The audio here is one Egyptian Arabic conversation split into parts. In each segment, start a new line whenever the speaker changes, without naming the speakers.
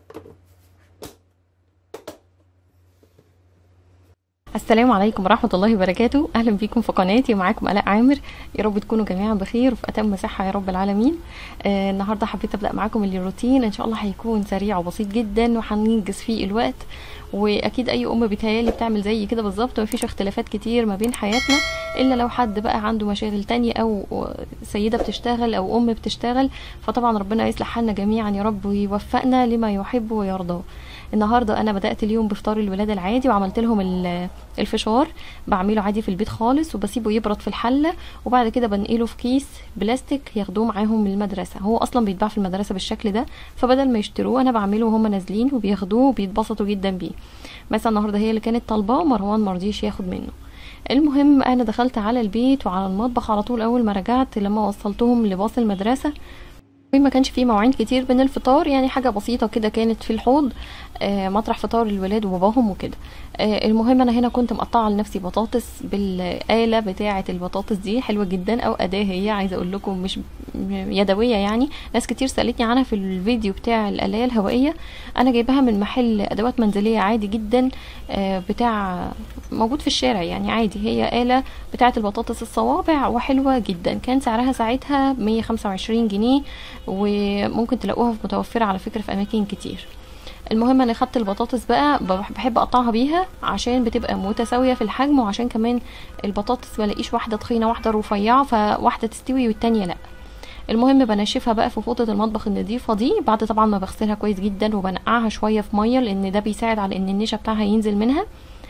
السلام عليكم ورحمة الله وبركاته أهلا بيكم في قناتي ومعاكم آلاء عامر يا رب تكونوا جميعا بخير وفي أتم صحة يا رب العالمين آه النهاردة حبيت أبدأ معاكم الروتين إن شاء الله هيكون سريع وبسيط جدا وهننجز فيه الوقت واكيد اي ام بتهيالي بتعمل زي كده بالظبط مفيش اختلافات كتير ما بين حياتنا الا لو حد بقى عنده مشاغل تانية او سيدة بتشتغل او ام بتشتغل فطبعا ربنا يصلح حالنا جميعا يا رب ويوفقنا لما يحب ويرضاه النهارده انا بدات اليوم بفطار الولاد العادي وعملت لهم الفشار بعمله عادي في البيت خالص وبسيبه يبرد في الحله وبعد كده بنقله في كيس بلاستيك ياخدوه معاهم من المدرسه هو اصلا بيتباع في المدرسه بالشكل ده فبدل ما يشتروه انا بعمله وهم نازلين وبياخدوه وبيتبسطوا جدا بيه مثلا النهارده هي اللي كانت طالباه ومروان مرضيش ياخد منه المهم انا دخلت على البيت وعلى المطبخ على طول اول ما رجعت لما وصلتهم لباص المدرسه ما كانش فيه مواعين كتير بين الفطار يعني حاجة بسيطة كده كانت في الحوض آه مطرح فطار الولاد وباباهم وكده آه المهم انا هنا كنت مقطعة لنفسي بطاطس بالآلة بتاعة البطاطس دي حلوة جدا او أداة هي عايزة اقول لكم مش يدوية يعني ناس كتير سألتني عنها في الفيديو بتاع الآلية الهوائية انا جايباها من محل ادوات منزلية عادي جدا آه بتاع موجود في الشارع يعني عادي هي آلة بتاعة البطاطس الصوابع وحلوة جدا كان سعرها ساعتها 125 جنيه وممكن تلاقوها متوفرة على فكرة في أماكن كتير المهم انا خدت البطاطس بقى بحب اقطعها بيها عشان بتبقى متساويه في الحجم وعشان كمان البطاطس ملاقيش واحده تخينه واحده رفيعه فواحده تستوي والتانيه لا المهم بنشفها بقى في فوطه المطبخ النظيفه دي بعد طبعا ما بغسلها كويس جدا وبنقعها شويه في ميه لان ده بيساعد على ان النشا بتاعها ينزل منها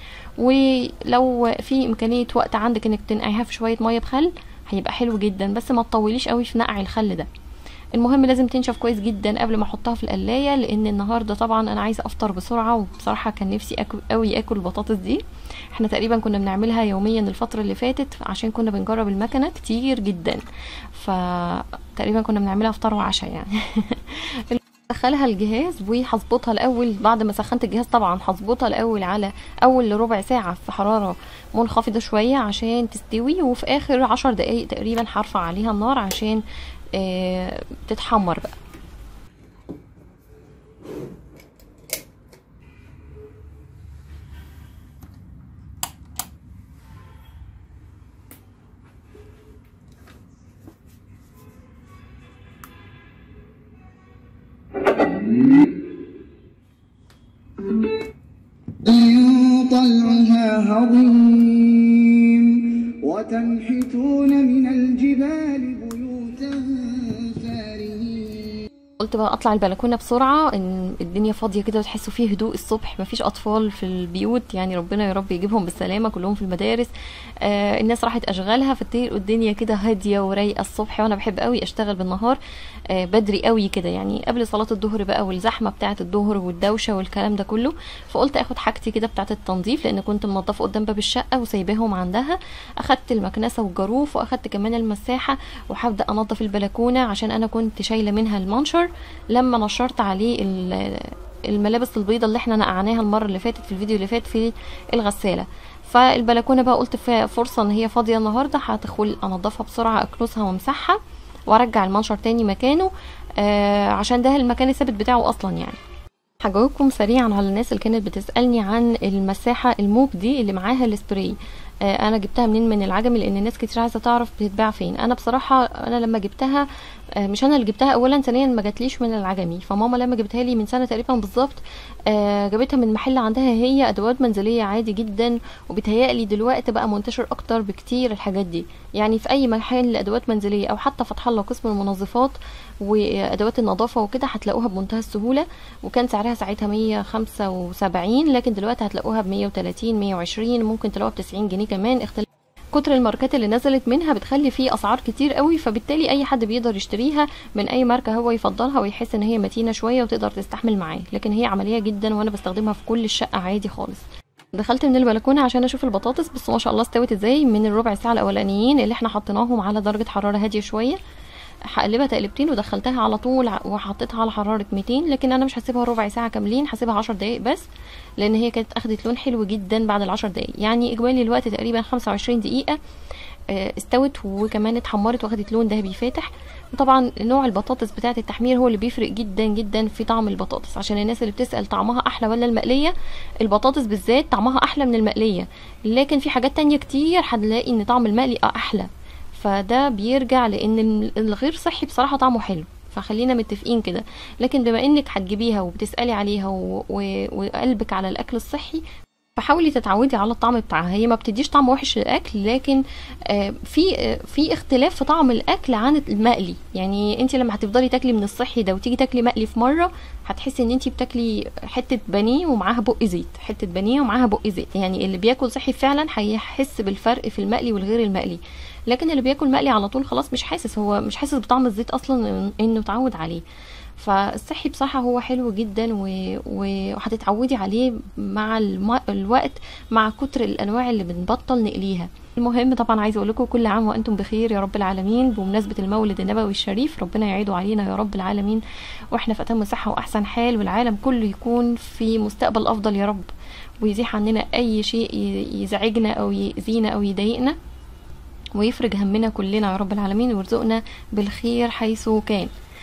ولو في امكانيه وقت عندك انك تنقعيها في شويه ميه بخل هيبقى حلو جدا بس ما تطوليش قوي في نقع الخل ده المهم لازم تنشف كويس جدا قبل ما احطها في القلايه لان النهارده طبعا انا عايزه افطر بسرعه وبصراحه كان نفسي اكل قوي اكل البطاطس دي احنا تقريبا كنا بنعملها يوميا الفتره اللي فاتت عشان كنا بنجرب المكنه كتير جدا فتقريبا كنا بنعملها فطار وعشاء يعني ادخلها الجهاز وهظبطها الاول بعد ما سخنت الجهاز طبعا هظبطها الاول على اول ربع ساعه في حراره منخفضه شويه عشان تستوي وفي اخر عشر دقايق تقريبا هرفع عليها النار عشان آه تتحمر بقى
طلعها هضيم وتنحتون من الجبال بيوتا فارهين
قلت بقى اطلع البلكونه بسرعه ان الدنيا فاضيه كده وتحسوا فيه هدوء الصبح مفيش اطفال في البيوت يعني ربنا يا رب يجيبهم بالسلامه كلهم في المدارس آه الناس راحت اشغالها فتلقوا الدنيا كده هاديه ورايقه الصبح وانا بحب قوي اشتغل بالنهار آه بدري قوي كده يعني قبل صلاه الظهر بقى والزحمه بتاعه الظهر والدوشه والكلام ده كله فقلت اخد حاجتي كده بتاعه التنظيف لان كنت منظفه قدام باب الشقه وسايباهم عندها اخدت المكنسه والجاروف واخدت كمان المساحه وهبدا انظف البلكونه عشان انا كنت شايله منها المنشر لما نشرت عليه الملابس البيضة اللي احنا نقعناها المرة اللي فاتت في الفيديو اللي فات في الغسالة فالبلكونة بقى قلت فيها فرصة ان هي فاضية النهاردة هدخل انضفها بسرعة اكنسها وامسحها وارجع المنشر تاني مكانه آه عشان ده المكان الثابت بتاعه اصلا يعني هجاوبكم سريعا على الناس اللي كانت بتسالني عن المساحه الموب دي اللي معاها السبراي آه انا جبتها منين من العجمي لان ناس كتير عايزه تعرف بتتباع فين انا بصراحه انا لما جبتها آه مش انا اللي جبتها اولا ثانيا ما جاتليش من العجمي فماما لما جبتها لي من سنه تقريبا بالظبط آه جابتها من محل عندها هي ادوات منزليه عادي جدا وبيتهيألي دلوقتي بقى منتشر اكتر بكتير الحاجات دي يعني في اي محل ادوات منزليه او حتى فتح الله قسم المنظفات وادوات النظافه وكده هتلاقوها بمنتهى السهوله وكان سعرها ساعتها 175 لكن دلوقتي هتلاقوها ب 130 120 ممكن تلاقوها ب 90 جنيه كمان اختلاف كتر الماركات اللي نزلت منها بتخلي فيه اسعار كتير قوي فبالتالي اي حد بيقدر يشتريها من اي ماركه هو يفضلها ويحس ان هي متينه شويه وتقدر تستحمل معاه لكن هي عمليه جدا وانا بستخدمها في كل الشقه عادي خالص دخلت من البلكونه عشان اشوف البطاطس بس ما شاء الله استوت ازاي من الربع ساعه الاولانيين اللي احنا حطيناهم على درجه حراره هاديه شويه هقلبها تقلبتين ودخلتها على طول وحطيتها على حراره 200 لكن انا مش هسيبها ربع ساعه كاملين هسيبها 10 دقايق بس لان هي كانت اخدت لون حلو جدا بعد ال 10 دقايق يعني اجمالي الوقت تقريبا 25 دقيقه استوت وكمان اتحمرت واخدت لون ذهبي فاتح وطبعا نوع البطاطس بتاعه التحمير هو اللي بيفرق جدا جدا في طعم البطاطس عشان الناس اللي بتسال طعمها احلى ولا المقليه البطاطس بالذات طعمها احلى من المقليه لكن في حاجات تانية كتير هنلاقي ان طعم المقلي احلى فده بيرجع لان الغير صحي بصراحه طعمه حلو فخلينا متفقين كده لكن بما انك هتجيبيها وبتسالي عليها و... و... وقلبك على الاكل الصحي فحاولي تتعودي على الطعم بتاعها هي ما بتديش طعم وحش للاكل لكن آه في آه في اختلاف في طعم الاكل عن المقلي يعني انت لما هتفضلي تاكلي من الصحي ده وتيجي تاكلي مقلي في مره هتحسي ان انت بتاكلي حته بانيه ومعاها بق زيت حته بانيه ومعاها بق زيت يعني اللي بياكل صحي فعلا هيحس بالفرق في المقلي والغير المقلي لكن اللي بياكل مقلي على طول خلاص مش حاسس هو مش حاسس بطعم الزيت اصلا انه اتعود عليه فالصحي بصراحة هو حلو جدا وهتتعودي عليه مع الم... الوقت مع كتر الأنواع اللي بنبطل نقليها المهم طبعا عايزه اقول لكم كل عام وانتم بخير يا رب العالمين بمناسبه المولد النبوي الشريف ربنا يعيده علينا يا رب العالمين واحنا في اتم صحه واحسن حال والعالم كله يكون في مستقبل افضل يا رب ويزيح عننا اي شيء يزعجنا او يأذينا او يضايقنا ويفرج همنا كلنا يا رب العالمين ويرزقنا بالخير حيث كان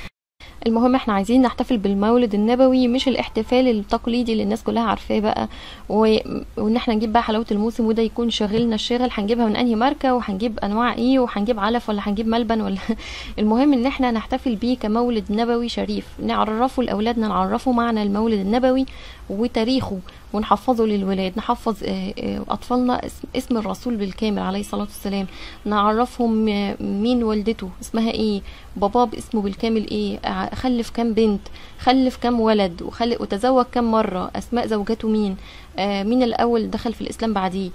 المهم احنا عايزين نحتفل بالمولد النبوي مش الاحتفال التقليدي اللي الناس كلها عارفاه بقى و... وان احنا نجيب بقى حلاوه الموسم وده يكون شاغلنا الشغل هنجيبها من انهي ماركه وهنجيب انواع ايه وهنجيب علف ولا هنجيب ملبن ولا المهم ان احنا نحتفل بيه كمولد نبوي شريف نعرفه لاولادنا نعرفه معنى المولد النبوي وتاريخه ونحفظه للولاد نحفظ اطفالنا اسم الرسول بالكامل عليه الصلاه والسلام نعرفهم مين والدته اسمها ايه باباه اسمه بالكامل ايه خلف كام بنت خلف كام ولد وخلف وتزوج كام مره اسماء زوجاته مين مين الاول دخل في الاسلام بعديه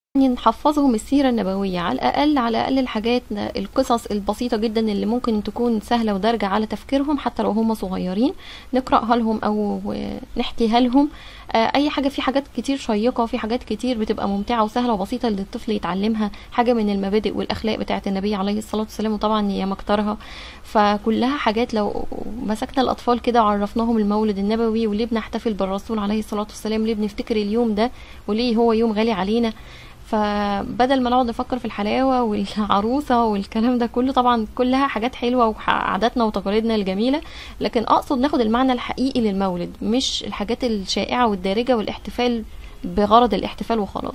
نحفظهم السيرة النبوية على الأقل على أقل الحاجات القصص البسيطة جدا اللي ممكن تكون سهلة ودارجة على تفكيرهم حتى لو هم صغيرين نقرأها لهم أو نحكيها لهم أي حاجة في حاجات كتير شيقة في حاجات كتير بتبقى ممتعة وسهلة وبسيطة للطفل يتعلمها حاجة من المبادئ والأخلاق بتاعة النبي عليه الصلاة والسلام وطبعا هي مكترها فكلها حاجات لو مسكنا الأطفال كده وعرفناهم المولد النبوي وليه بنحتفل بالرسول عليه الصلاة والسلام ليه بنفتكر اليوم ده وليه هو يوم غالي علينا فبدل ما نقعد نفكر في الحلاوه والعروسه والكلام ده كله طبعا كلها حاجات حلوه وعاداتنا وتقاليدنا الجميله لكن اقصد ناخد المعنى الحقيقي للمولد مش الحاجات الشائعه والدارجه والاحتفال بغرض الاحتفال وخلاص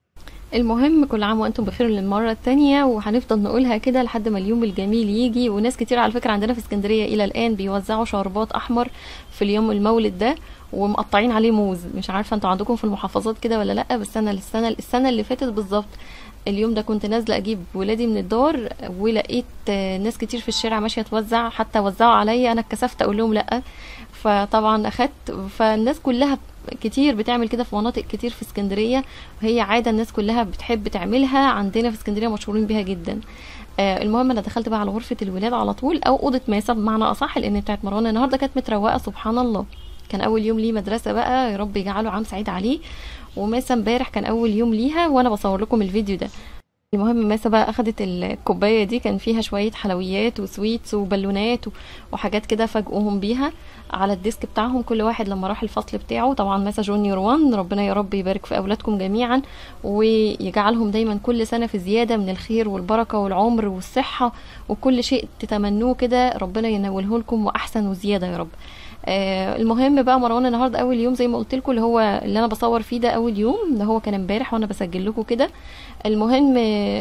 المهم كل عام وانتم بخير للمرة التانية وهنفضل نقولها كده لحد ما اليوم الجميل يجي وناس كتير على فكرة عندنا في اسكندرية الى الان بيوزعوا شربات احمر في اليوم المولد ده ومقطعين عليه موز مش عارفه انتوا عندكم في المحافظات كده ولا لا بس انا السنه السنه اللي فاتت بالظبط اليوم ده كنت نازله اجيب ولادي من الدار ولقيت ناس كتير في الشارع ماشيه توزع حتى وزعوا عليا انا اتكسفت اقول لهم لا فطبعا اخدت فالناس كلها كتير بتعمل كده في مناطق كتير في اسكندريه وهي عاده الناس كلها بتحب تعملها عندنا في اسكندريه مشهورين بيها جدا آه المهم انا دخلت بقى على غرفه الولاد على طول او اوضه ماسه بمعنى اصح لان بتاعت مروان النهارده كانت متروقه سبحان الله كان اول يوم ليه مدرسه بقى يا رب يجعله عام سعيد عليه وماسه امبارح كان اول يوم ليها وانا بصور لكم الفيديو ده المهم ماسه بقى اخدت الكوبايه دي كان فيها شويه حلويات وسويتس وبالونات وحاجات كده فاجئوهم بيها على الديسك بتاعهم كل واحد لما راح الفصل بتاعه طبعا ماسه جونيور 1 ربنا يا رب يبارك في اولادكم جميعا ويجعلهم دايما كل سنه في زياده من الخير والبركه والعمر والصحه وكل شيء تتمنوه كده ربنا ينوله لكم واحسن وزياده يا رب آه المهم بقى مروان النهارده اول يوم زي ما قلت لكم اللي هو اللي انا بصور فيه ده اول يوم اللي هو كان امبارح وانا بسجل لكم كده المهم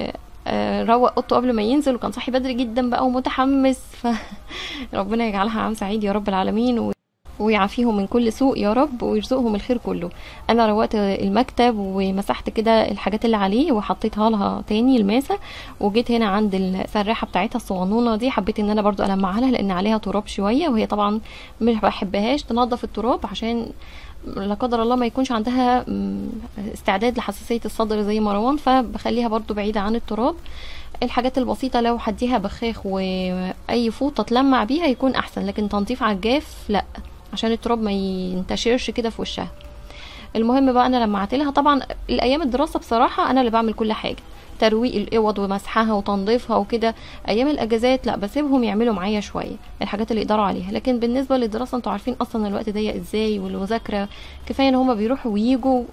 آه روق اوضته قبل ما ينزل وكان صاحي بدري جدا بقى ومتحمس فربنا يجعلها عام سعيد يا رب العالمين و... ويعافيهم من كل سوء يا رب ويرزقهم الخير كله انا روقت المكتب ومسحت كده الحاجات اللي عليه وحطيتها لها تاني الماسه وجيت هنا عند السراحه بتاعتها الصغنونه دي حبيت ان انا برضو المعها لها لان عليها تراب شويه وهي طبعا مش بحبهاش تنظف التراب عشان لا قدر الله ما يكونش عندها استعداد لحساسيه الصدر زي مروان فبخليها برضو بعيده عن التراب الحاجات البسيطه لو هديها بخاخ واي فوطه تلمع بيها يكون احسن لكن تنظيف على الجاف لا عشان التراب ما ينتشرش كده في وشها المهم بقى انا لمعت لها طبعا الايام الدراسه بصراحه انا اللي بعمل كل حاجه ترويق الاوض ومسحها وتنظيفها وكده ايام الاجازات لا بسيبهم يعملوا معايا شويه الحاجات اللي يقدروا عليها لكن بالنسبه للدراسه انتوا عارفين اصلا الوقت ضيق ازاي والمذاكره كفايه ان هما بيروحوا ويجوا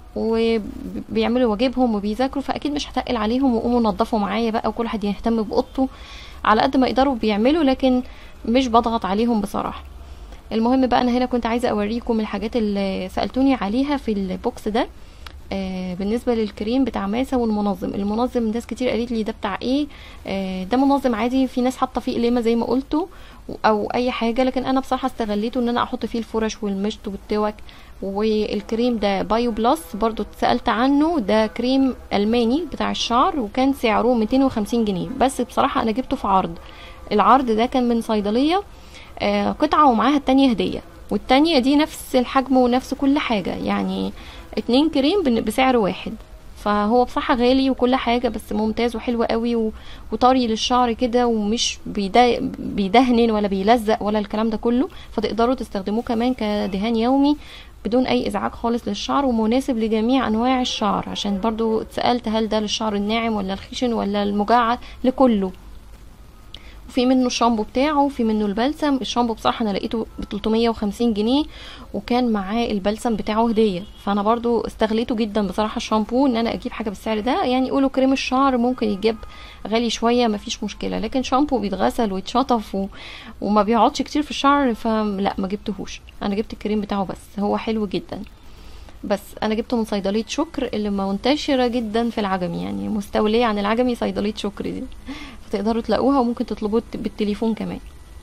وبيعملوا واجبهم وبيذاكروا فاكيد مش هتقل عليهم وقوموا نظفوا معايا بقى وكل واحد يهتم باوضته على قد ما يقدروا بيعملوا لكن مش بضغط عليهم بصراحه المهم بقى انا هنا كنت عايزه اوريكم الحاجات اللي سالتوني عليها في البوكس ده آه بالنسبه للكريم بتاع ماسا والمنظم المنظم ناس كتير قالت لي ده بتاع ايه آه ده منظم عادي في ناس حاطه فيه قليمه زي ما قلتوا او اي حاجه لكن انا بصراحه استغليته ان انا احط فيه الفرش والمشط والتوك والكريم ده بايو بلس برضو اتسالت عنه ده كريم الماني بتاع الشعر وكان سعره 250 جنيه بس بصراحه انا جبته في عرض العرض ده كان من صيدليه آه قطعه ومعاها التانية هديه والتانية دي نفس الحجم ونفس كل حاجه يعني اتنين كريم بن- بسعر واحد فهو بصراحة غالي وكل حاجة بس ممتاز وحلو قوي و- وطري للشعر كده ومش بيدا- بيدهن ولا بيلزق ولا الكلام ده كله فتقدروا تستخدموه كمان كدهان يومي بدون اي ازعاج خالص للشعر ومناسب لجميع انواع الشعر عشان برضو اتسألت هل ده للشعر الناعم ولا الخشن ولا المجعد لكله وفي منه الشامبو بتاعه وفي منه البلسم الشامبو بصراحه انا لقيته ب 350 جنيه وكان معاه البلسم بتاعه هديه فانا برضو استغليته جدا بصراحه الشامبو ان انا اجيب حاجه بالسعر ده يعني يقولوا كريم الشعر ممكن يجيب غالي شويه مفيش مشكله لكن شامبو بيتغسل ويتشطف و... وما بيقعدش كتير في الشعر فلا ما جبتهوش انا جبت الكريم بتاعه بس هو حلو جدا بس انا جبته من صيدليه شكر اللي منتشره جدا في العجمي يعني مستوليه عن العجمي صيدليه شكر دي فتقدروا تلاقوها وممكن تطلبوه بالتليفون كمان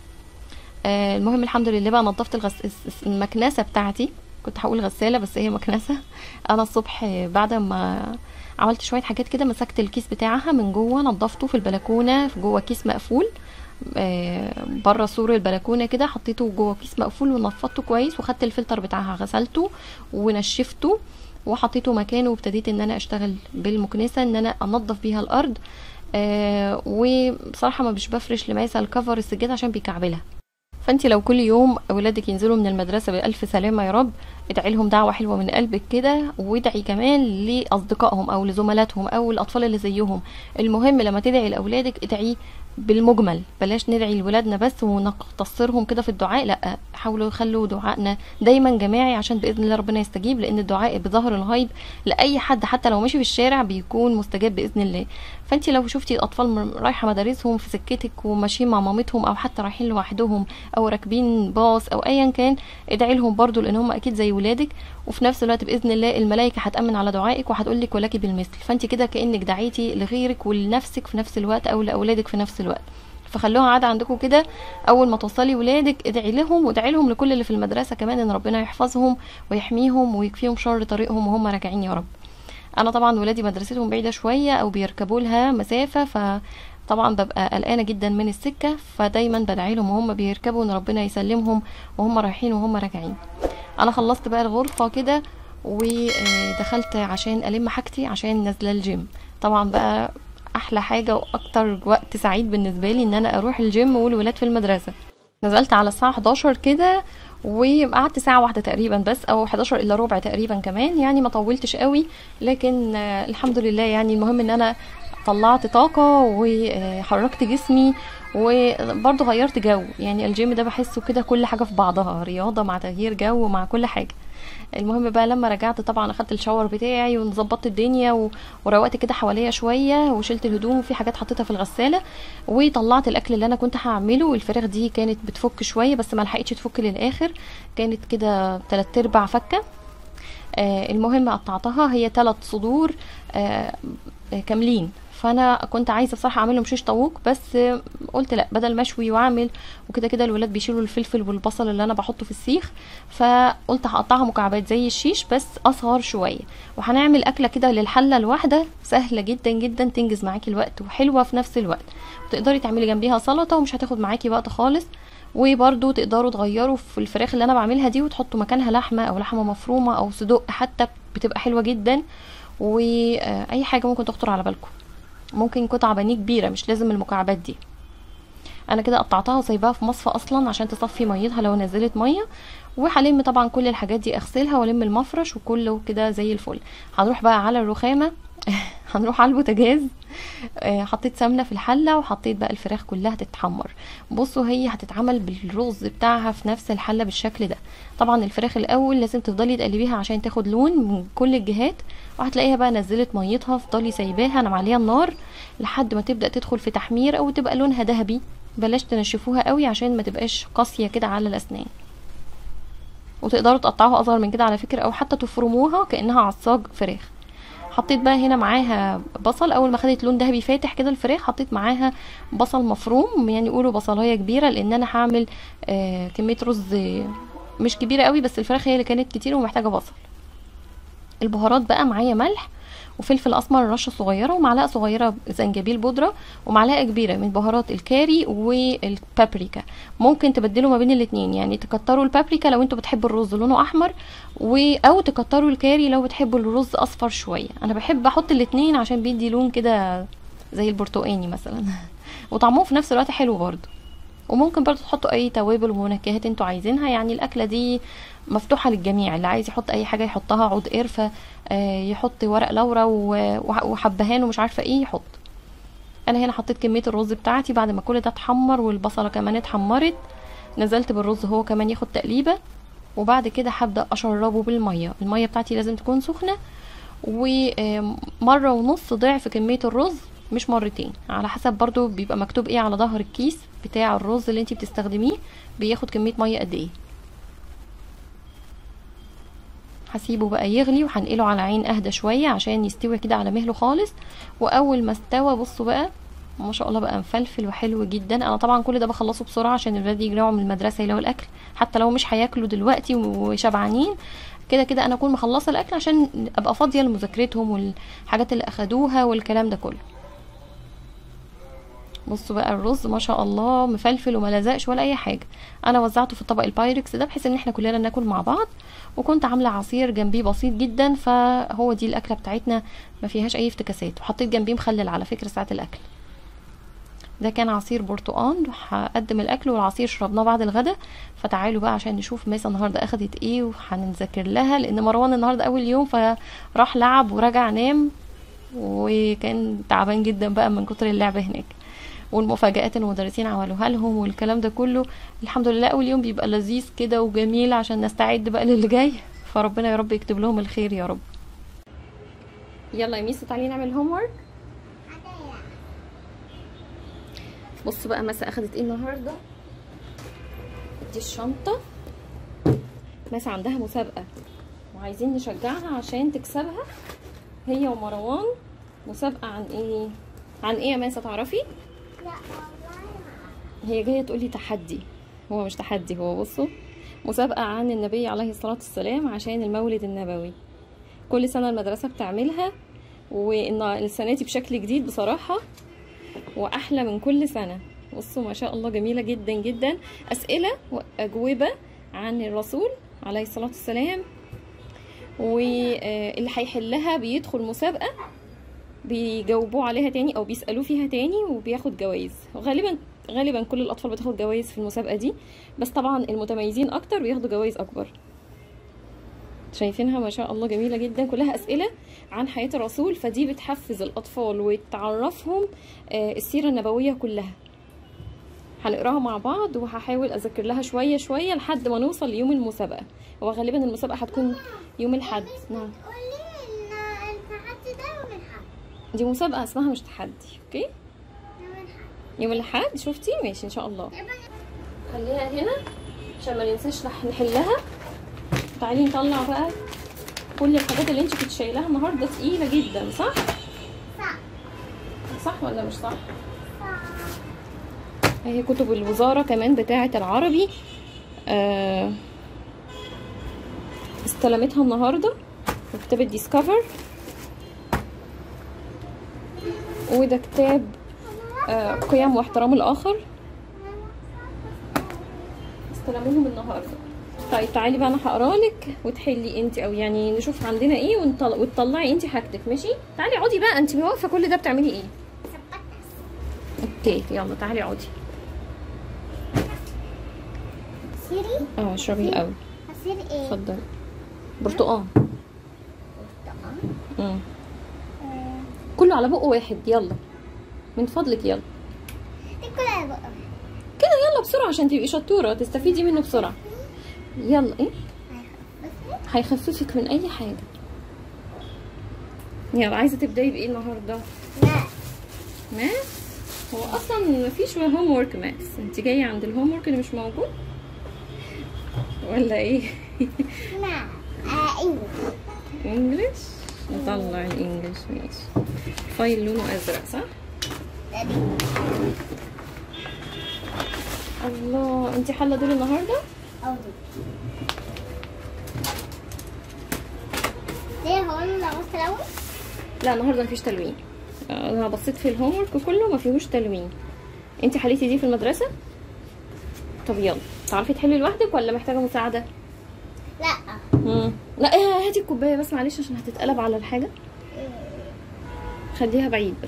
آه المهم الحمد لله بقى نظفت الغس... الس- المكنسه بتاعتي كنت هقول غساله بس هي مكنسه انا الصبح بعد ما عملت شويه حاجات كده مسكت الكيس بتاعها من جوه نظفته في البلكونه في جوه كيس مقفول آه، بره سور البلكونه كده حطيته جوه كيس مقفول ونفضته كويس وخدت الفلتر بتاعها غسلته ونشفته وحطيته مكانه وابتديت ان انا اشتغل بالمكنسه ان انا انضف بيها الارض آه وبصراحه ما مش بفرش لماسه الكفر السجاد عشان بيكعبلها فانت لو كل يوم اولادك ينزلوا من المدرسه بالف سلامه يا رب ادعي لهم دعوه حلوه من قلبك كده وادعي كمان لاصدقائهم او لزملاتهم او الاطفال اللي زيهم المهم لما تدعي لاولادك ادعي بالمجمل بلاش ندعي لولادنا بس ونقتصرهم كده في الدعاء لا حاولوا يخلوا دعائنا دايما جماعي عشان باذن الله ربنا يستجيب لان الدعاء بظهر الغيب لاي حد حتى لو ماشي في الشارع بيكون مستجاب باذن الله فانت لو شفتي اطفال م- رايحه مدارسهم في سكتك وماشيين مع مامتهم او حتى رايحين لوحدهم او راكبين باص او ايا كان ادعي لهم برضو لان هم اكيد زي ولادك وفي نفس الوقت باذن الله الملائكه هتامن على دعائك وهتقول لك ولك بالمثل فانت كده كانك دعيتي لغيرك ولنفسك في نفس الوقت او لاولادك في نفس الوقت فخلوها عاده عندكم كده اول ما توصلي ولادك ادعي لهم وادعي لهم لكل اللي في المدرسه كمان ان ربنا يحفظهم ويحميهم ويكفيهم شر طريقهم وهم راجعين يا رب انا طبعا ولادي مدرستهم بعيده شويه او بيركبوا لها مسافه ف طبعا ببقى قلقانه جدا من السكه فدايما بدعي لهم وهم بيركبوا ان ربنا يسلمهم وهم رايحين وهم راجعين انا خلصت بقى الغرفه كده ودخلت عشان الم حاجتي عشان نازله الجيم طبعا بقى احلى حاجه واكتر وقت سعيد بالنسبه لي ان انا اروح الجيم والولاد في المدرسه نزلت على الساعه 11 كده وقعدت ساعة واحدة تقريبا بس او 11 الا ربع تقريبا كمان يعني ما طولتش قوي لكن آه، الحمد لله يعني المهم ان انا طلعت طاقة وحركت جسمي وبرضه غيرت جو يعني الجيم ده بحسه كده كل حاجة في بعضها رياضة مع تغيير جو مع كل حاجة المهم بقى لما رجعت طبعا اخدت الشاور بتاعي وظبطت الدنيا و... وروقت كده حواليا شويه وشلت الهدوم وفي حاجات حطيتها في الغساله وطلعت الاكل اللي انا كنت هعمله والفراخ دي كانت بتفك شويه بس ما لحقتش تفك للاخر كانت كده تلات ارباع فكه آه المهم قطعتها هي ثلاث صدور آه آه، كاملين فانا كنت عايزه بصراحه اعملهم شيش طاووق بس آه، قلت لا بدل مشوي واعمل وكده كده الولاد بيشيلوا الفلفل والبصل اللي انا بحطه في السيخ فقلت هقطعها مكعبات زي الشيش بس اصغر شويه وهنعمل اكله كده للحله الواحده سهله جدا جدا تنجز معاكي الوقت وحلوه في نفس الوقت وتقدري تعملي جنبيها سلطه ومش هتاخد معاكي وقت خالص وبرضو تقدروا تغيروا في الفراخ اللي انا بعملها دي وتحطوا مكانها لحمه او لحمه مفرومه او صدق حتى بتبقى حلوه جدا واي حاجه ممكن تخطر على بالكم ممكن قطعه بانيه كبيره مش لازم المكعبات دي انا كده قطعتها وسايباها في مصفى اصلا عشان تصفي ميتها لو نزلت ميه وهلم طبعا كل الحاجات دي اغسلها والم المفرش وكله كده زي الفل هنروح بقى على الرخامه هنروح على البوتاجاز آه، حطيت سمنه في الحله وحطيت بقى الفراخ كلها تتحمر بصوا هي هتتعمل بالرز بتاعها في نفس الحله بالشكل ده طبعا الفراخ الاول لازم تفضلي تقلبيها عشان تاخد لون من كل الجهات وهتلاقيها بقى نزلت ميتها فضلي سايباها انا معليها النار لحد ما تبدا تدخل في تحمير او تبقى لونها ذهبي بلاش تنشفوها قوي عشان ما تبقاش قاسيه كده على الاسنان وتقدروا تقطعوها اصغر من كده على فكره او حتى تفرموها كانها عصاج فراخ حطيت بقى هنا معاها بصل اول ما خدت لون ذهبي فاتح كده الفراخ حطيت معاها بصل مفروم يعني يقولوا بصلايه كبيره لان انا هعمل آه كميه رز آه، مش كبيره قوي بس الفراخ هي اللي كانت كتير ومحتاجه بصل البهارات بقى معايا ملح وفلفل اسمر رشه صغيره ومعلقه صغيره زنجبيل بودره ومعلقه كبيره من بهارات الكاري والبابريكا ممكن تبدلوا ما بين الاتنين يعني تكتروا البابريكا لو انتوا بتحبوا الرز لونه احمر و او تكتروا الكاري لو بتحبوا الرز اصفر شويه انا بحب احط الاتنين عشان بيدي لون كده زي البرتقاني مثلا وطعمهم في نفس الوقت حلو برضو وممكن برضو تحطوا اي توابل ومنكهات انتوا عايزينها يعني الاكله دي مفتوحه للجميع اللي عايز يحط اي حاجه يحطها عود قرفه آه، يحط ورق لورا و- وح- وحبهان ومش عارفه ايه يحط انا هنا حطيت كميه الرز بتاعتي بعد ما كل ده اتحمر والبصله كمان اتحمرت نزلت بالرز هو كمان ياخد تقليبه وبعد كده هبدا اشربه بالميه الميه بتاعتي لازم تكون سخنه ومره ونص ضعف كميه الرز مش مرتين على حسب برضو بيبقى مكتوب ايه على ظهر الكيس بتاع الرز اللي انتي بتستخدميه بياخد كميه ميه قد ايه هسيبه بقى يغلي وهنقله على عين اهدى شويه عشان يستوي كده على مهله خالص واول ما استوى بصوا بقى ما شاء الله بقى مفلفل وحلو جدا انا طبعا كل ده بخلصه بسرعه عشان الولاد يجروا من المدرسه يلاقوا الاكل حتى لو مش هياكلوا دلوقتي وشبعانين كده كده انا اكون مخلصه الاكل عشان ابقى فاضيه لمذاكرتهم والحاجات اللي اخدوها والكلام ده كله بصوا بقى الرز ما شاء الله مفلفل وما لزقش ولا اي حاجه انا وزعته في الطبق البايركس ده بحيث ان احنا كلنا ناكل مع بعض وكنت عامله عصير جنبيه بسيط جدا فهو دي الاكله بتاعتنا ما فيهاش اي افتكاسات وحطيت جنبيه مخلل على فكره ساعه الاكل ده كان عصير برتقان هقدم الاكل والعصير شربناه بعد الغدا فتعالوا بقى عشان نشوف ميسا النهارده اخدت ايه وهنذاكر لها لان مروان النهارده اول يوم فراح لعب ورجع نام وكان تعبان جدا بقى من كتر اللعب هناك والمفاجآت المدرسين عملوها لهم والكلام ده كله الحمد لله اول يوم بيبقى لذيذ كده وجميل عشان نستعد بقى للي جاي فربنا يا رب يكتب لهم الخير يا رب يلا يا ميسو تعالي نعمل هوم ورك بصوا بقى مسا اخدت ايه النهارده دي الشنطه مسا عندها مسابقه وعايزين نشجعها عشان تكسبها هي ومروان مسابقه عن ايه عن ايه يا ماسة تعرفي
لا والله
هي جايه تقول لي تحدي هو مش تحدي هو بصوا مسابقه عن النبي عليه الصلاه والسلام عشان المولد النبوي كل سنه المدرسه بتعملها وان السنه دي بشكل جديد بصراحه واحلى من كل سنه بصوا ما شاء الله جميله جدا جدا اسئله واجوبه عن الرسول عليه الصلاه والسلام واللي هيحلها بيدخل مسابقه بيجاوبوه عليها تاني او بيسالوه فيها تاني وبياخد جوائز غالبا غالبا كل الاطفال بتاخد جوائز في المسابقه دي بس طبعا المتميزين اكتر بياخدوا جوائز اكبر شايفينها ما شاء الله جميله جدا كلها اسئله عن حياه الرسول فدي بتحفز الاطفال وتعرفهم آه، السيره النبويه كلها هنقراها مع بعض وهحاول اذاكر لها شويه شويه لحد ما نوصل ليوم المسابقه هو غالبا المسابقه هتكون يوم الاحد نعم
قولي ان التحدي ده يوم الحد
دي مسابقه اسمها مش تحدي اوكي
يوم الحد
يوم الاحد شفتي ماشي ان شاء الله خليها هنا عشان ما ننساش نح- نحلها تعالي نطلع بقى كل الحاجات اللي انت كنت شايلاها النهارده تقيله جدا صح
صح
صح ولا مش صح
صح
هي كتب الوزاره كمان بتاعه العربي آه استلمتها النهارده مكتبه ديسكفر وده كتاب آه قيم واحترام الاخر استلموهم النهارده طيب تعالي بقى انا هقرا لك وتحلي انت او يعني نشوف عندنا ايه ونطل... وتطلعي انت حاجتك ماشي تعالي اقعدي بقى انت واقفه كل ده بتعملي ايه اوكي يلا تعالي اقعدي
سيري
اه اشربي الاول
هصير ايه
اتفضلي برتقال
طبعا
امم
آه،
كله على بق واحد يلا من فضلك يلا
دي كلها بقى
كده يلا بسرعه عشان تبقي شطوره تستفيدي منه بسرعه يلا ايه
بس
هيخففك من اي حاجه يلا عايزه تبداي بايه النهارده
لا
ماث هو اصلا مفيش هوم ورك ماث انت جايه عند الهوم ورك اللي مش موجود ولا ايه
لا آه انجلش
انجلش نطلع الانجلش ماشي فايل لونه ازرق صح
لا دي
الله انت حله دول النهارده
او دي ليه هو انا لغوت الاول
لا النهارده مفيش تلوين انا بصيت في الهوم ورك كله ما فيهوش تلوين انت حليتي دي في المدرسه طب يلا تعرفي تحلي لوحدك ولا محتاجه مساعده
لا
مم. لا إيه، هاتي الكوبايه بس معلش عشان هتتقلب على الحاجه خليها بعيد بس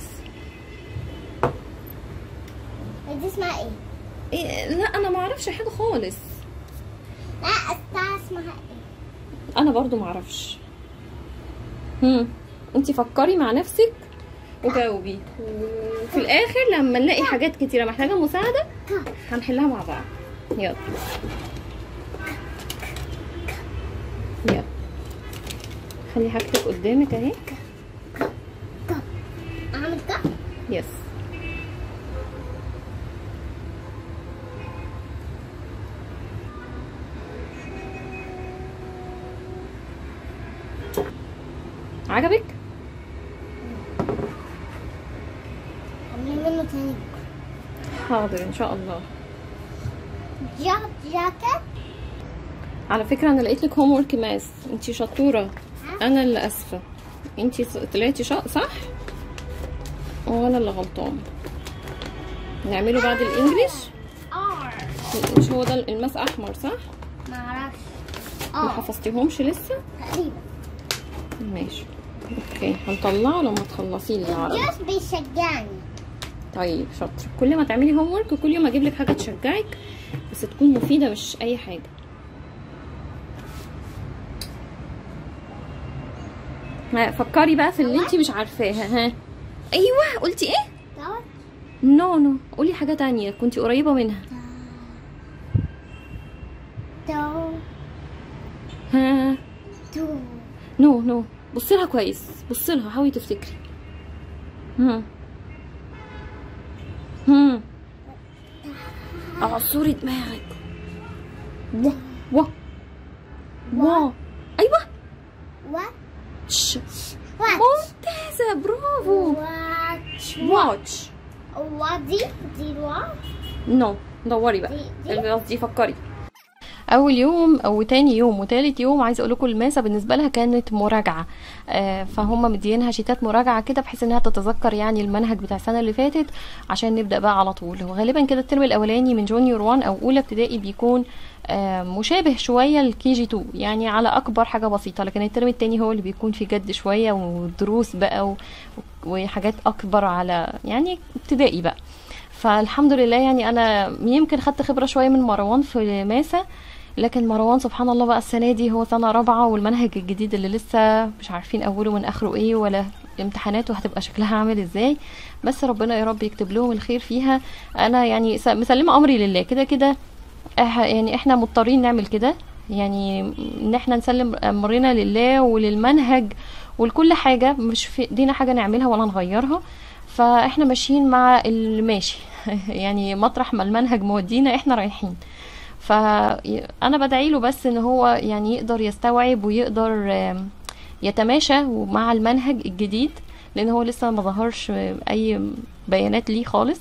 دي اسمها ايه
إيه لا انا ما اعرفش حاجه خالص
لا الساعة اسمها ايه
انا برضو ما اعرفش هم انت فكري مع نفسك وجاوبي وفي الاخر لما نلاقي حاجات كتيره محتاجه مساعده هنحلها مع بعض يلا يلا خلي حاجتك قدامك اهي
اعمل كده
يس عجبك
اعمل منه تاني
حاضر ان شاء الله
جاك جاكيت
على فكره انا لقيت لك هوم ورك ماس انتي شطوره انا اللي اسفه انتي ص- طلعتي شا- صح وانا اللي غلطان نعمله بعد الانجليش
ار
مش هو ده الماس احمر صح
معرفش
ما
اه
حفظتيهمش لسه
تقريبا
ماشي اوكي هنطلعه لما تخلصي لي العربي
جوز بيشجعني
طيب شاطر كل ما تعملي هوم ورك كل يوم اجيب لك حاجه تشجعك بس تكون مفيده مش اي حاجه ها، فكري بقى في اللي انت مش عارفاها ها ايوه قلتي ايه
دوت
نو نو قولي حاجه تانية كنتي قريبه منها
دو
ها
دو
نو نو بصي لها كويس بصي لها حاولي تفتكري هم هم اعصري دماغك و و و ايوه
وات
ش
وات
ممتازه برافو
واتش
واتش
وات دي دي الوات
نو دوري بقى
دي- دي؟
قصدي فكري اول يوم او تاني يوم وتالت يوم عايزه اقول لكم الماسه بالنسبه لها كانت مراجعه آه فهم مدينها شيتات مراجعه كده بحيث انها تتذكر يعني المنهج بتاع السنه اللي فاتت عشان نبدا بقى على طول هو غالبا كده الترم الاولاني من جونيور 1 او اولى ابتدائي بيكون آه مشابه شويه لكي جي 2 يعني على اكبر حاجه بسيطه لكن الترم التاني هو اللي بيكون فيه جد شويه ودروس بقى و- وحاجات اكبر على يعني ابتدائي بقى فالحمد لله يعني انا يمكن خدت خبره شويه من مروان في ماسه لكن مروان سبحان الله بقى السنه دي هو سنه رابعه والمنهج الجديد اللي لسه مش عارفين اوله من اخره ايه ولا امتحاناته هتبقى شكلها عامل ازاي بس ربنا يا رب يكتب لهم الخير فيها انا يعني س- مسلمه امري لله كده كده إح- يعني احنا مضطرين نعمل كده يعني ان احنا نسلم امرنا لله وللمنهج ولكل حاجه مش في ايدينا حاجه نعملها ولا نغيرها فاحنا ماشيين مع الماشي يعني مطرح ما المنهج مودينا احنا رايحين فانا بدعي له بس ان هو يعني يقدر يستوعب ويقدر آم، يتماشى مع المنهج الجديد لان هو لسه ما ظهرش اي بيانات ليه خالص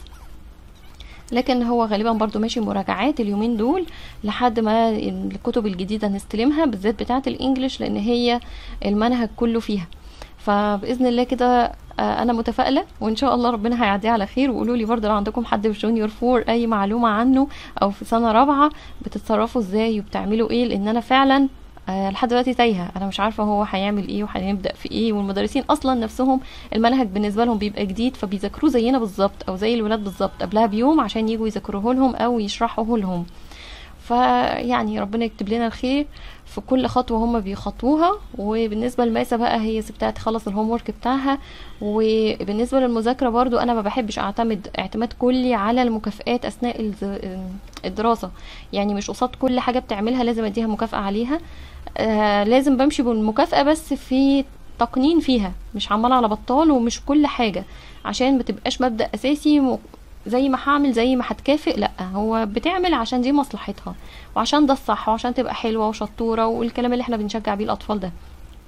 لكن هو غالبا برضو ماشي مراجعات اليومين دول لحد ما الكتب الجديدة نستلمها بالذات بتاعة الانجليش لان هي المنهج كله فيها فباذن الله كده آه، انا متفائله وان شاء الله ربنا هيعديه على خير وقولوا لي برضه لو عندكم حد في جونيور فور اي معلومه عنه او في سنه رابعه بتتصرفوا ازاي وبتعملوا ايه لان انا فعلا آه، لحد دلوقتي تايهه انا مش عارفه هو هيعمل ايه وهنبدا في ايه والمدرسين اصلا نفسهم المنهج بالنسبه لهم بيبقى جديد فبيذاكروه زينا بالظبط او زي الولاد بالظبط قبلها بيوم عشان يجوا يذاكروه لهم او يشرحوه لهم فيعني ربنا يكتب لنا الخير في كل خطوة هما بيخطوها وبالنسبة لميسة بقى هي سبتها تخلص الهوم ورك بتاعها وبالنسبة للمذاكرة برضو أنا ما بحبش أعتمد اعتماد كلي على المكافآت أثناء الز- الدراسة يعني مش قصاد كل حاجة بتعملها لازم أديها مكافأة عليها آه لازم بمشي بالمكافأة بس في تقنين فيها مش عمال على بطال ومش كل حاجة عشان ما تبقاش مبدأ أساسي م- زي ما هعمل زي ما هتكافئ لا هو بتعمل عشان دي مصلحتها وعشان ده الصح وعشان تبقى حلوة وشطورة والكلام اللي احنا بنشجع بيه الأطفال ده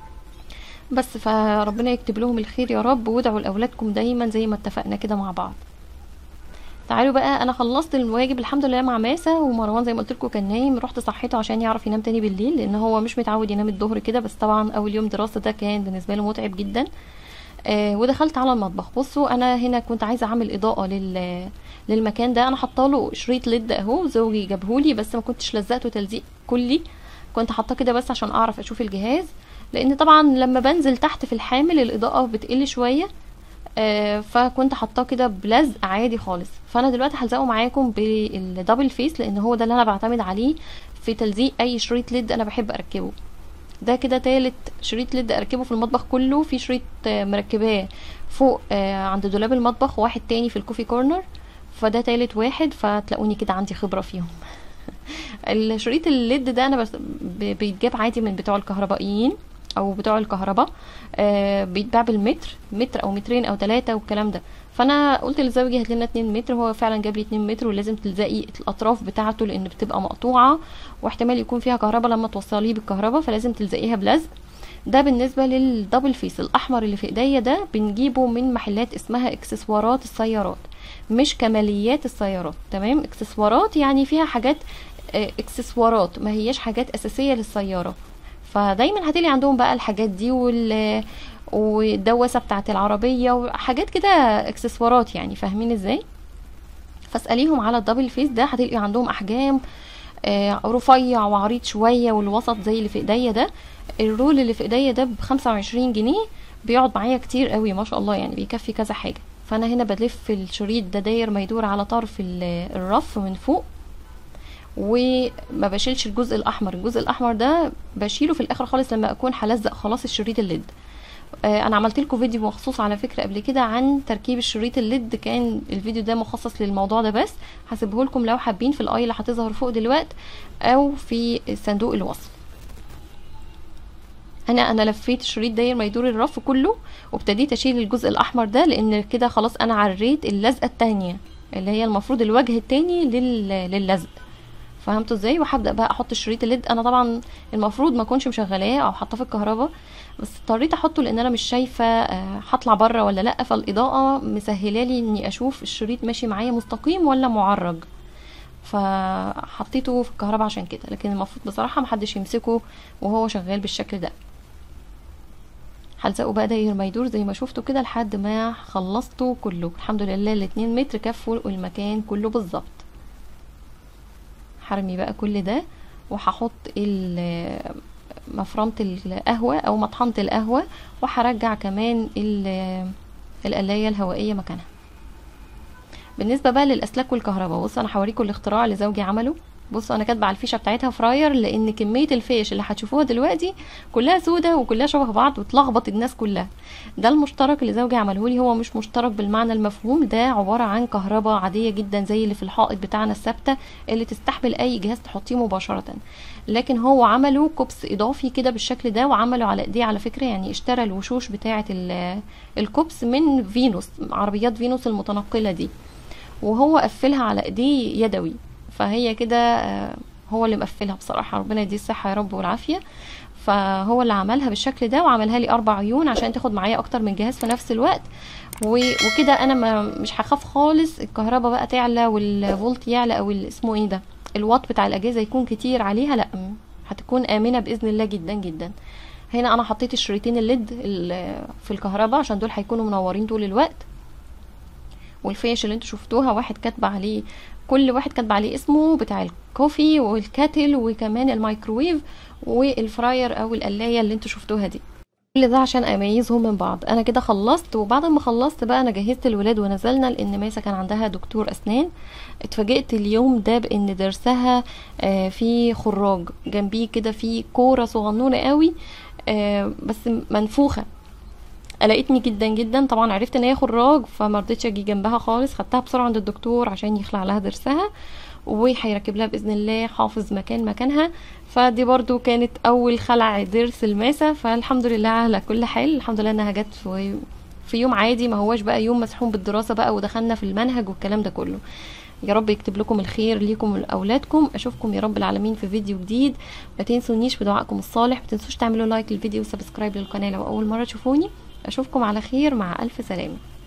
بس فربنا يكتب لهم الخير يا رب وادعوا لأولادكم دايما زي ما اتفقنا كده مع بعض تعالوا بقى انا خلصت الواجب الحمد لله مع ماسة ومروان زي ما قلت لكم كان نايم رحت صحيته عشان يعرف ينام تاني بالليل لان هو مش متعود ينام الظهر كده بس طبعا اول يوم دراسة ده كان بالنسبة له متعب جدا آه ودخلت على المطبخ بصوا انا هنا كنت عايزه اعمل اضاءه لل للمكان ده انا حاطه شريط ليد اهو زوجي جابهولي بس ما كنتش لزقته تلزيق كلي كنت حاطاه كده بس عشان اعرف اشوف الجهاز لان طبعا لما بنزل تحت في الحامل الاضاءه بتقل شويه آه، فكنت حاطاه كده بلزق عادي خالص فانا دلوقتي هلزقه معاكم بالدبل فيس لان هو ده اللي انا بعتمد عليه في تلزيق اي شريط ليد انا بحب اركبه ده كده تالت شريط ليد اركبه في المطبخ كله في شريط آه، مركباه فوق آه، عند دولاب المطبخ وواحد تاني في الكوفي كورنر فده تالت واحد فتلاقوني كده عندي خبرة فيهم الشريط الليد ده انا بس ب- بيتجاب عادي من بتوع الكهربائيين او بتوع الكهرباء آه بيتباع بالمتر متر او مترين او ثلاثة والكلام ده فانا قلت لزوجي هات لنا 2 متر هو فعلا جاب لي 2 متر ولازم تلزقي الاطراف بتاعته لان بتبقى مقطوعه واحتمال يكون فيها كهرباء لما توصليه بالكهرباء فلازم تلزقيها بلزق ده بالنسبه للدبل فيس الاحمر اللي في ايديا ده بنجيبه من محلات اسمها اكسسوارات السيارات مش كماليات السيارات تمام اكسسوارات يعني فيها حاجات آه، اكسسوارات ما هياش حاجات اساسيه للسياره فدايما هتلاقي عندهم بقى الحاجات دي وال والدواسه بتاعت العربيه وحاجات كده اكسسوارات يعني فاهمين ازاي فاساليهم على الدبل فيس ده هتلاقي عندهم احجام آه، رفيع وعريض شويه والوسط زي اللي في ايديا ده الرول اللي في ايديا ده ب 25 جنيه بيقعد معايا كتير قوي ما شاء الله يعني بيكفي كذا حاجه فانا هنا بلف الشريط ده داير ما يدور على طرف ال- الرف من فوق وما بشيلش الجزء الاحمر الجزء الاحمر ده بشيله في الاخر خالص لما اكون هلزق خلاص الشريط الليد آه، انا عملت لكم فيديو مخصوص على فكره قبل كده عن تركيب الشريط الليد كان الفيديو ده مخصص للموضوع ده بس هسيبه لكم لو حابين في الاي اللي هتظهر فوق دلوقتي او في صندوق الوصف انا انا لفيت الشريط داير ما يدور الرف كله وابتديت اشيل الجزء الاحمر ده لان كده خلاص انا عريت اللزقه التانية اللي هي المفروض الوجه التاني لل... للزق فهمتوا ازاي وهبدا بقى احط الشريط الليد انا طبعا المفروض ما اكونش مشغلاه او حاطاه في الكهرباء بس اضطريت احطه لان انا مش شايفه آه، هطلع بره ولا لا فالاضاءه مسهله لي اني اشوف الشريط ماشي معايا مستقيم ولا معرج فحطيته في الكهرباء عشان كده لكن المفروض بصراحه محدش يمسكه وهو شغال بالشكل ده هلزقه بقى داير ما يدور زي ما شفتوا كده لحد ما خلصته كله الحمد لله الاتنين متر كفوا المكان كله بالظبط هرمي بقى كل ده وهحط ال- مفرمة القهوة او مطحنة القهوة وهرجع كمان ال- القلاية الهوائية مكانها بالنسبة بقى للأسلاك والكهرباء بص أنا هوريكم الاختراع اللي زوجي عمله بصوا أنا كاتبة على الفيشة بتاعتها فراير لأن كمية الفيش اللي هتشوفوها دلوقتي كلها سودة وكلها شبه بعض وتلخبط الناس كلها ده المشترك اللي زوجي عمله لي هو مش مشترك بالمعنى المفهوم ده عبارة عن كهرباء عادية جدا زي اللي في الحائط بتاعنا الثابتة اللي تستحمل أي جهاز تحطيه مباشرة لكن هو عمله كوبس إضافي كده بالشكل ده وعمله على إيديه على فكرة يعني اشترى الوشوش بتاعة ال- الكوبس من فينوس عربيات فينوس المتنقلة دي وهو قفلها على ايديه يدوي فهي كده آه، هو اللي مقفلها بصراحة ربنا يديه الصحة يا رب والعافية فهو اللي عملها بالشكل ده وعملها لي اربع عيون عشان تاخد معايا اكتر من جهاز في نفس الوقت و- وكده انا ما مش هخاف خالص الكهرباء بقى تعلى والفولت يعلى او ال- اسمه ايه ده الوات بتاع الاجهزه يكون كتير عليها لا م- هتكون امنه باذن الله جدا جدا هنا انا حطيت الشريطين الليد ال- في الكهرباء عشان دول هيكونوا منورين طول الوقت والفيش اللي انتوا شفتوها واحد كاتبه عليه كل واحد كاتبه عليه اسمه بتاع الكوفي والكاتل وكمان الميكروويف والفراير او القلايه اللي انتوا شفتوها دي كل ده عشان اميزهم من بعض انا كده خلصت وبعد ما خلصت بقى انا جهزت الولاد ونزلنا لان ميسا كان عندها دكتور اسنان اتفاجئت اليوم ده بان ضرسها آه، في خراج جنبيه كده في كوره صغنونه قوي آه، بس منفوخه قلقتني جدا جدا طبعا عرفت ان هي خراج فما رضيتش اجي جنبها خالص خدتها بسرعه عند الدكتور عشان يخلع لها ضرسها وهيركب لها باذن الله حافظ مكان مكانها فدي برضو كانت اول خلع ضرس الماسه فالحمد لله على كل حال الحمد لله انها جت في في يوم عادي ما هوش بقى يوم مسحوم بالدراسه بقى ودخلنا في المنهج والكلام ده كله يا رب يكتب لكم الخير ليكم ولاولادكم اشوفكم يا رب العالمين في فيديو جديد ما تنسونيش بدعائكم الصالح ما تنسوش تعملوا لايك للفيديو وسبسكرايب للقناه لو اول مره تشوفوني اشوفكم على خير مع الف سلامه